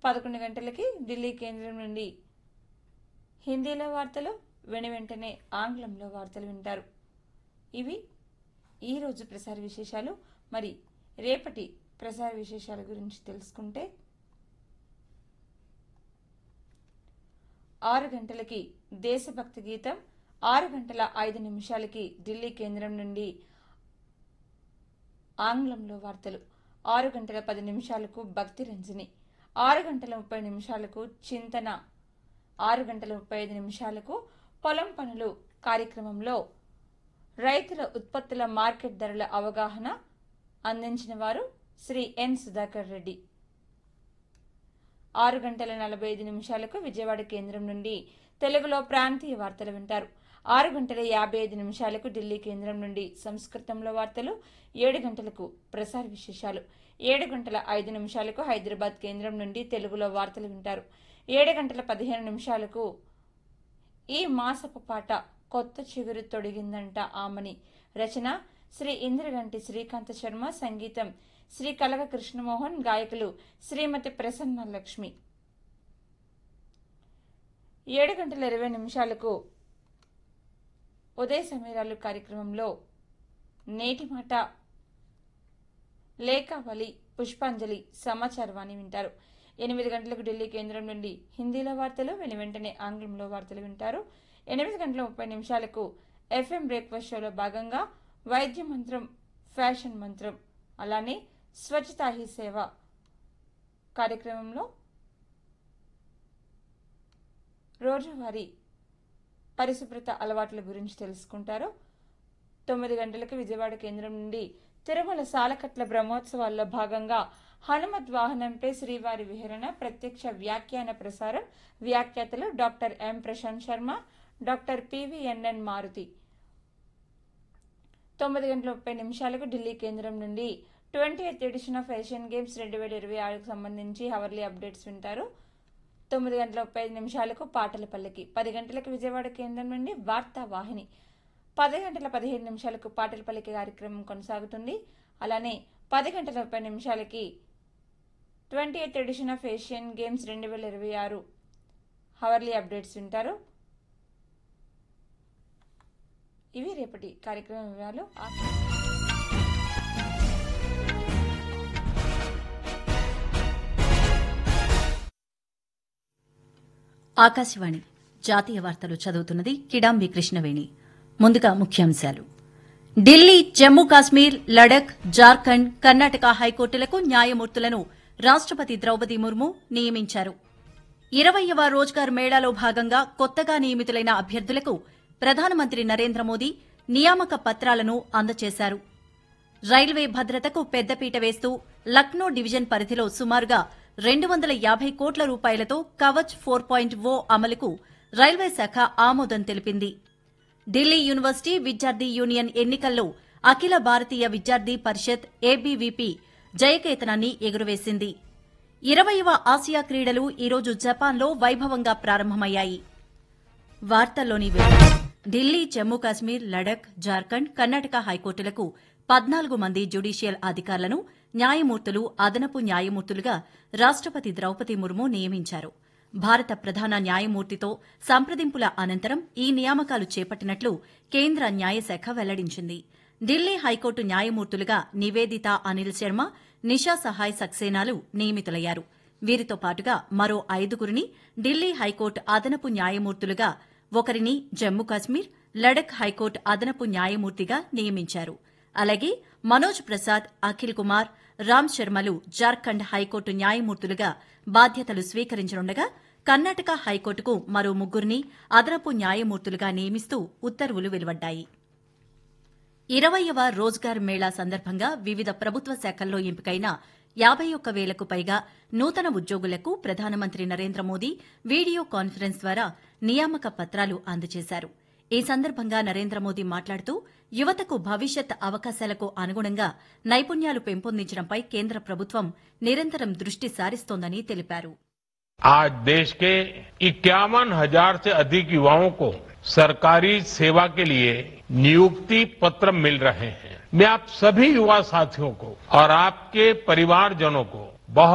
పదకొండు గంటలకి ఢిల్లీ కేంద్రం నుండి హిందీలో వార్తలు వెను వెంటనే ఆంగ్లంలో వార్తలు వింటారు ఇవి ఈరోజు ప్రసార విశేషాలు మరి రేపటి ప్రసార విశేషాల గురించి తెలుసుకుంటే ఆరు గంటలకి దేశభక్తి గీతం ఆరు గంటల ఐదు నిమిషాలకి ఢిల్లీ కేంద్రం నుండి ఆంగ్లంలో వార్తలు ఆరు గంటల పది నిమిషాలకు భక్తి రంజని ఆరు గంటల ముప్పై నిమిషాలకు చింతన ఆరు గంటల ముప్పై ఐదు నిమిషాలకు పొలం పనులు కార్యక్రమంలో రైతుల ఉత్పత్తుల మార్కెట్ ధరల అవగాహన అందించిన వారు శ్రీ ఎన్ సుధాకర్ రెడ్డి ఆరు గంటల నలభై ఐదు నిమిషాలకు విజయవాడ కేంద్రం నుండి తెలుగులో ప్రాంతీయ వార్తలు వింటారు ఆరు గంటల యాభై ఐదు నిమిషాలకు ఢిల్లీ కేంద్రం నుండి సంస్కృతంలో వార్తలు ఏడు గంటలకు ప్రసార విశేషాలు ఏడు గంటల ఐదు నిమిషాలకు హైదరాబాద్ కేంద్రం నుండి తెలుగులో వార్తలు వింటారు ఏడు గంటల పదిహేను నిమిషాలకు ఈ మాసపు పాట కొత్త చిగురు తొడిగిందంట ఆమని రచన శ్రీ ఇంద్రగంటి శ్రీకాంత శర్మ సంగీతం శ్రీ కలగ కృష్ణమోహన్ గాయకులు శ్రీమతి ప్రసన్న లక్ష్మి ఏడు గంటల ఇరవై నిమిషాలకు ఉదయ సమీరాలు కార్యక్రమంలో నేటి మాట లేఖావళి పుష్పాంజలి సమాచారవాణి వింటారు ఎనిమిది గంటలకు ఢిల్లీ కేంద్రం నుండి హిందీలో వార్తలు వెను వెంటనే ఆంగ్లంలో వార్తలు వింటారు ఎనిమిది గంటల ముప్పై నిమిషాలకు ఎఫ్ఎం బ్రేక్ఫాస్ట్ షోలో భాగంగా వైద్య మంత్రం ఫ్యాషన్ మంత్రం అలానే స్వచ్ఛతా హీ సేవ కార్యక్రమంలో రోజువారీ పరిశుభ్రత అలవాట్ల గురించి తెలుసుకుంటారు తొమ్మిది గంటలకు విజయవాడ కేంద్రం నుండి తిరుమల సాలకట్ల బ్రహ్మోత్సవాల్లో భాగంగా హనుమత్ వాహనంపై శ్రీవారి విహరణ ప్రత్యక్ష వ్యాఖ్యాన ప్రసారం వ్యాఖ్యాతలు doctor M Prashanth Sharma doctor PVNN Maruthi తొమ్మిది గంటల ముప్పై నిమిషాలకు ఢిల్లీ కేంద్రం నుండి twenty eighth edition of Asian games రెండు వేల ఇరవై ఆరుకు సంబంధించి హవర్లీ అప్డేట్స్ వింటారు తొమ్మిది గంటల ముప్పై ఐదు నిమిషాలకు పాటల పల్లకి పది గంటలకు విజయవాడ కేంద్రం నుండి వార్తా వాహిని పది గంటల పదిహేను నిమిషాలకు పాటల పల్లకి కార్యక్రమం కొనసాగుతుంది అలానే పది గంటల ముప్పై నిమిషాలకి twenty eighth edition of Asian games రెండు వేల ఇరవై ఆరు హవర్లీ అప్డేట్స్ వింటారు ఇవి రేపటి కార్యక్రమం వివరాలు ఆ- ఆకాశవాణి జాతీయ వార్తలు చదువుతున్నది కిడాంబి కృష్ణవేణి ముందుగా ముఖ్యాంశాలు ఢిల్లీ జమ్మూ కాశ్మీర్ లడక్ జార్ఖండ్ కర్ణాటక హైకోర్టులకు న్యాయమూర్తులను రాష్టపతి ద్రౌపది ముర్ము నియమించారు ఇరవయవ రోజ్గార్ మేళాలో భాగంగా కొత్తగా నియమితులైన అభ్యర్థులకు ప్రధానమంత్రి నరేంద్ర మోదీ నియామక పత్రాలను అందజేశారు రైల్వే భద్రతకు పెద్దపీట వేస్తూ లక్నో డివిజన్ పరిధిలో సుమారుగా రెండు వందల యాభై కోట్ల రూపాయలతో కవచ్ ఫోర్ పాయింట్ ఓ అమలుకు రైల్వే శాఖ ఆమోదం తెలిపింది ఢిల్లీ యూనివర్సిటీ విద్యార్థి యూనియన్ ఎన్నికల్లో అఖిల భారతీయ విద్యార్థి పరిషత్ ఏబీవీపీ జయకేతనాన్ని ఎగురవేసింది ఇరవయవ ఆసియా క్రీడలు ఈరోజు జపాన్లో వైభవంగా ప్రారంభమయ్యాయి వార్తల్లోని వివరాలు ఢిల్లీ జమ్మూ కాశ్మీర్ లడక్ జార్ఖండ్ కర్ణాటక హైకోర్టులకు పద్నాలుగు మంది జ్యుడీషియల్ అధికారులను న్యాయమూర్తులు అదనపు న్యాయమూర్తులుగా రాష్టపతి ద్రౌపది ముర్ము నియమించారు భారత ప్రధాన న్యాయమూర్తితో సంప్రదింపుల అనంతరం ఈ నియామకాలు చేపట్టినట్లు కేంద్ర న్యాయశాఖ వెల్లడించింది ఢిల్లీ హైకోర్టు న్యాయమూర్తులుగా నివేదిత అనిల్ శర్మ నిషా సహాయ్ సక్సేనాలు నియమితులయ్యారు వీరితో పాటుగా మరో ఐదుగురిని ఢిల్లీ హైకోర్టు అదనపు న్యాయమూర్తులుగా ఒకరిని జమ్మూ కాశ్మీర్ లడక్ హైకోర్టు అదనపు న్యాయమూర్తిగా నియమించారు అలాగే మనోజ్ ప్రసాద్ అఖిల్ కుమార్ రామ్ శర్మలు జార్ఖండ్ హైకోర్టు న్యాయమూర్తులుగా బాధ్యతలు స్వీకరించనుండగా కర్ణాటక హైకోర్టుకు మరో ముగ్గురిని అదనపు న్యాయమూర్తులుగా నియమిస్తూ ఉత్తర్వులు వెలువడ్డాయి ఇరవయవ రోజ్గార్ మేళా సందర్భంగా వివిధ ప్రభుత్వ శాఖల్లో ఎంపికైన యాబై ఒక్క వేలకు పైగా నూతన ఉద్యోగులకు ప్రధానమంత్రి నరేంద్ర మోదీ వీడియో కాన్ఫరెన్స్ ద్వారా నియామక పత్రాలు అందజేశారు ఈ సందర్భంగా నరేంద్ర మోదీ మాట్లాడుతూ యువతకు భవిష్యత్ అవకాశాలకు అనుగుణంగా నైపుణ్యాలు పెంపొందించడంపై కేంద్ర ప్రభుత్వం నిరంతరం దృష్టి సారిస్తోందని తెలిపారు आज देश के इक्यावन हजार से अधिक युवाओं को सरकारी सेवा के लिए नियुक्ति पत्र मिल रहे हैं मैं आप सभी युवा साथियों को और आपके परिवारजनों को